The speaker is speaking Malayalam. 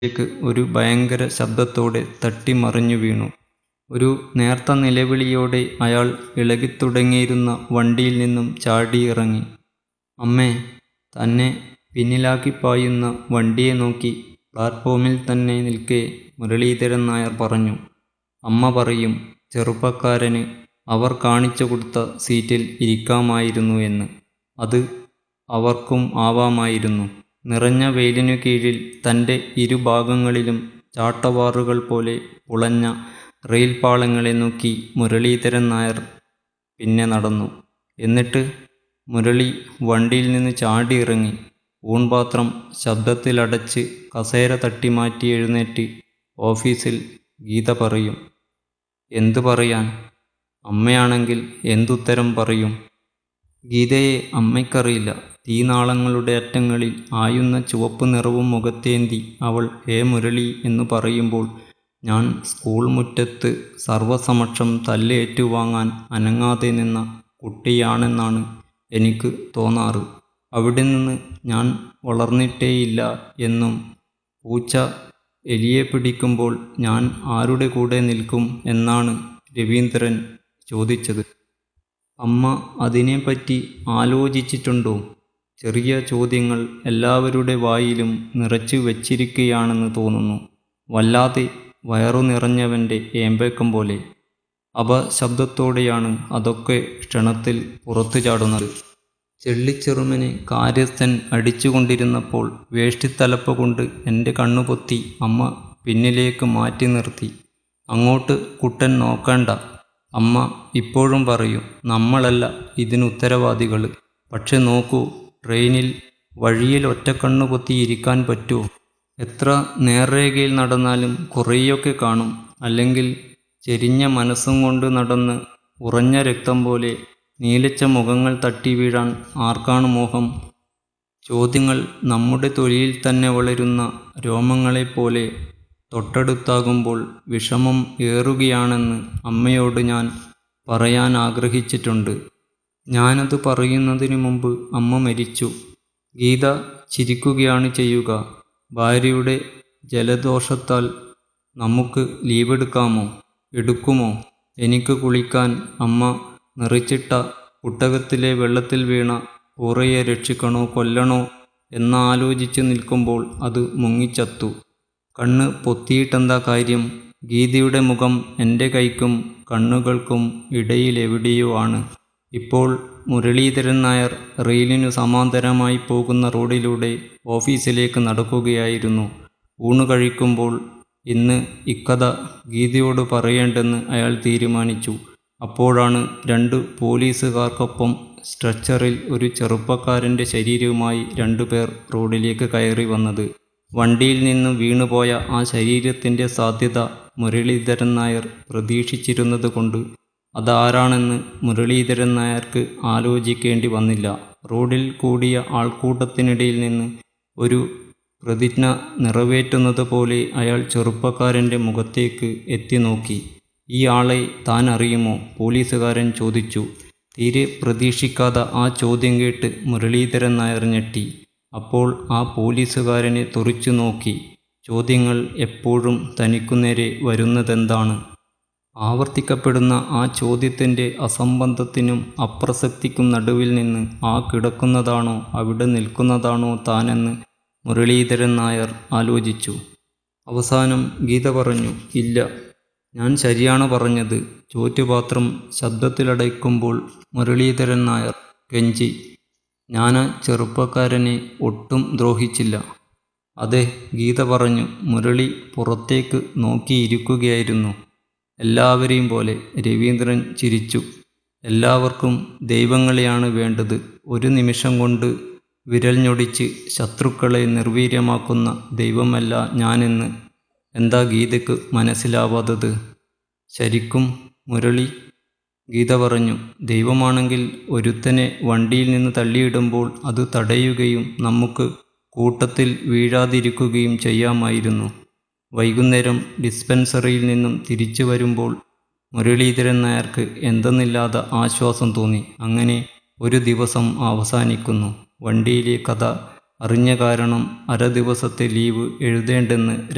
ലേക്ക് ഒരു ഭയങ്കര ശബ്ദത്തോടെ തട്ടി മറിഞ്ഞു വീണു. ഒരു നേർത്ത നിലവിളിയോടെ അയാൾ ഇളകിത്തുടങ്ങിയിരുന്ന വണ്ടിയിൽ നിന്നും ചാടിയിറങ്ങി. അമ്മേ തന്നെ പിന്നിലാക്കിപ്പായുന്ന വണ്ടിയെ നോക്കി പ്ലാറ്റ്ഫോമിൽ തന്നെ നിൽക്കെ മുരളീധരൻ നായർ പറഞ്ഞു. അമ്മ പറയും ചെറുപ്പക്കാരന് അവർ കാണിച്ചു കൊടുത്ത സീറ്റിൽ ഇരിക്കാമായിരുന്നു എന്ന്. അത് അവർക്കും ആവാമായിരുന്നു. നിറഞ്ഞ വെയിലിനു കീഴിൽ തന്റെ ഇരുഭാഗങ്ങളിലും ചാട്ടവാറുകൾ പോലെ പുളഞ്ഞ റെയിൽ പാളങ്ങളെ നോക്കി മുരളീധരൻ നായർ പിന്നെ നടന്നു. എന്നിട്ട് മുരളി വണ്ടിയിൽ നിന്ന് ചാടിയിറങ്ങി. ഊൺപാത്രം ശബ്ദത്തിലടച്ച് കസേര തട്ടിമാറ്റി എഴുന്നേറ്റ് ഓഫീസിൽ ഗീത പറയും. എന്ത് പറയാൻ? അമ്മയാണെങ്കിൽ എന്തുത്തരം പറയും? ഗീതയെ അമ്മയ്ക്കറിയില്ല. തീനാളങ്ങളുടെ അറ്റങ്ങളിൽ ആയുന്ന ചുവപ്പ് നിറവും മുഖത്തേന്തി അവൾ ഹേ മുരളി എന്നു പറയുമ്പോൾ ഞാൻ സ്കൂൾ മുറ്റത്ത് സർവസമക്ഷം തല്ല് ഏറ്റുവാങ്ങാൻ അനങ്ങാതെ നിന്ന കുട്ടിയാണെന്നാണ് എനിക്ക് തോന്നാറ്. അവിടെനിന്ന് ഞാൻ വളർന്നിട്ടേയില്ല എന്നും പൂച്ച എലിയെ പിടിക്കുമ്പോൾ ഞാൻ ആരുടെ കൂടെ നിൽക്കും എന്നാണ് രവീന്ദ്രൻ ചോദിച്ചത്. അമ്മ അതിനെപ്പറ്റി ആലോചിച്ചിട്ടുണ്ടോ? ചെറിയ ചോദ്യങ്ങൾ എല്ലാവരുടെ വായിലും നിറച്ചു വച്ചിരിക്കുകയാണെന്ന് തോന്നുന്നു. വല്ലാതെ വയറു നിറഞ്ഞവന്റെ ഏമ്പക്കം പോലെ. അപശബ്ദത്തോടെയാണ് അതൊക്കെ ക്ഷണത്തിൽ പുറത്തു ചാടുന്നത്. ചെള്ളിച്ചെറുമനെ കാര്യസ്ഥൻ അടിച്ചുകൊണ്ടിരുന്നപ്പോൾ വേഷ്ടിത്തലപ്പ കൊണ്ട് എന്റെ കണ്ണുപൊത്തി അമ്മ പിന്നിലേക്ക് മാറ്റി നിർത്തി. അങ്ങോട്ട് കുട്ടൻ നോക്കണ്ട. അമ്മ ഇപ്പോഴും പറയും നമ്മളല്ല ഇതിനുത്തരവാദികള്. പക്ഷെ നോക്കൂ ട്രെയിനിൽ വഴിയിൽ ഒറ്റക്കണ്ണു പൊത്തി ഇരിക്കാൻ പറ്റോ? എത്ര നേർരേഖയിൽ നടന്നാലും കുറെയൊക്കെ കാണും. അല്ലെങ്കിൽ ചെരിഞ്ഞ മനസ്സും കൊണ്ട് നടന്ന് ഉറഞ്ഞ രക്തം പോലെ നീലച്ച മുഖങ്ങൾ തട്ടി വീഴാൻ ആർക്കാണ് മോഹം? ചോദ്യങ്ങൾ നമ്മുടെ തൊലിയിൽ തന്നെ വളരുന്ന രോമങ്ങളെപ്പോലെ തൊട്ടടുത്താകുമ്പോൾ വിഷമം ഏറുകയാണെന്ന് അമ്മയോട് ഞാൻ പറയാനാഗ്രഹിച്ചിട്ടുണ്ട്. ഞാനത് പറയുന്നതിനു മുമ്പ് അമ്മ മരിച്ചു. ഗീത ചിരിക്കുകയാണ് ചെയ്യുക. ഭാര്യയുടെ ജലദോഷത്താൽ നമുക്ക് ലീവെടുക്കാമോ? എടുക്കുമോ? എനിക്ക് കുളിക്കാൻ അമ്മ നിറച്ചിട്ട കുട്ടകത്തിലെ വെള്ളത്തിൽ വീണ കൂറയെ രക്ഷിക്കണോ കൊല്ലണോ എന്നാലോചിച്ച് നിൽക്കുമ്പോൾ അത് മുങ്ങിച്ചത്തു. കണ്ണ് പൊത്തിയിട്ടെന്താ കാര്യം? ഗീതയുടെ മുഖം എന്റെ കൈക്കും കണ്ണുകൾക്കും ഇടയിലെവിടെയോ ആണ്. ഇപ്പോൾ മുരളീധരൻ നായർ റെയിലിനു സമാന്തരമായി പോകുന്ന റോഡിലൂടെ ഓഫീസിലേക്ക് നടക്കുകയായിരുന്നു. ഊണു കഴിക്കുമ്പോൾ ഇന്ന് ഇക്കഥ ഗീതയോട് പറയേണ്ടെന്ന് അയാൾ തീരുമാനിച്ചു. അപ്പോഴാണ് രണ്ടു പോലീസുകാർക്കൊപ്പം സ്ട്രെച്ചറിൽ ഒരു ചെറുപ്പക്കാരന്റെ ശരീരവുമായി രണ്ടുപേർ റോഡിലേക്ക് കയറി വന്നത്. വണ്ടിയിൽ നിന്നും വീണുപോയ ആ ശരീരത്തിന്റെ സാധ്യത മുരളീധരൻ നായർ പ്രതീക്ഷിച്ചിരുന്നതുകൊണ്ട് അതാരാണെന്ന് മുരളീധരൻ നായർക്ക് ആലോചിക്കേണ്ടി വന്നില്ല. റോഡിൽ കൂടിയ ആൾക്കൂട്ടത്തിനിടയിൽ നിന്ന് ഒരു പ്രതിജ്ഞ നിറവേറ്റുന്നതുപോലെ അയാൾ ചെറുപ്പക്കാരന്റെ മുഖത്തേക്ക് എത്തിനോക്കി. ഈ ആളെ താൻ അറിയുമോ? പോലീസുകാരൻ ചോദിച്ചു. തീരെ പ്രതീക്ഷിക്കാത്ത ആ ചോദ്യം കേട്ട് മുരളീധരൻ നായർ ഞെട്ടി. അപ്പോൾ ആ പോലീസുകാരനെ തുറിച്ചുനോക്കി. ചോദ്യങ്ങൾ എപ്പോഴും തനിക്കുനേരെ വരുന്നതെന്താണ്? ആവർത്തിക്കപ്പെടുന്ന ആ ചോദ്യത്തിന്റെ അസംബന്ധത്തിനും അപ്രസക്തിക്കും നടുവിൽ നിന്ന് ആ കിടക്കുന്നതാണോ അവിടെ നിൽക്കുന്നതാണോ താനെന്ന് മുരളീധരൻ നായർ ആലോചിച്ചു. അവസാനം ഗീത പറഞ്ഞു. ഇല്ല. ഞാൻ ശരിയാണ് പറഞ്ഞത്. ചോറ്റുപാത്രം ശബ്ദത്തിലടയ്ക്കുമ്പോൾ മുരളീധരൻ നായർ കെഞ്ചി. ഞാനാ ചെറുപ്പക്കാരനെ ഒട്ടും ദ്രോഹിച്ചില്ല. അതെ ഗീത പറഞ്ഞു. മുരളി പുറത്തേക്ക് നോക്കിയിരിക്കുകയായിരുന്നു. എല്ലാവരെയും പോലെ. രവീന്ദ്രൻ ചിരിച്ചു. എല്ലാവർക്കും ദൈവങ്ങളെയാണ് വേണ്ടത്. ഒരു നിമിഷം കൊണ്ട് വിരൽ ഞൊടിച്ച് ശത്രുക്കളെ നിർവീര്യമാക്കുന്ന ദൈവമല്ല ഞാനെന്ന് എന്താ ഗീതയ്ക്ക് മനസ്സിലാവാത്തത്? ശരിക്കും മുരളി? ഗീത പറഞ്ഞു. ദൈവമാണെങ്കിൽ ഒരുത്തനെ വണ്ടിയിൽ നിന്ന് തള്ളിയിടുമ്പോൾ അത് തടയുകയും നമുക്ക് കൂട്ടത്തിൽ വീഴാതിരിക്കുകയും ചെയ്യാമായിരുന്നു. വൈകുന്നേരം ഡിസ്പെൻസറിയിൽ നിന്നും തിരിച്ചു വരുമ്പോൾ മുരളീധരൻ നായർക്ക് എന്തെന്നില്ലാത്ത ആശ്വാസം തോന്നി. അങ്ങനെ ഒരു ദിവസം അവസാനിക്കുന്നു. വണ്ടിയിലെ കഥ അറിഞ്ഞ കാരണം അര ദിവസത്തെ ലീവ് എഴുതേണ്ടെന്ന്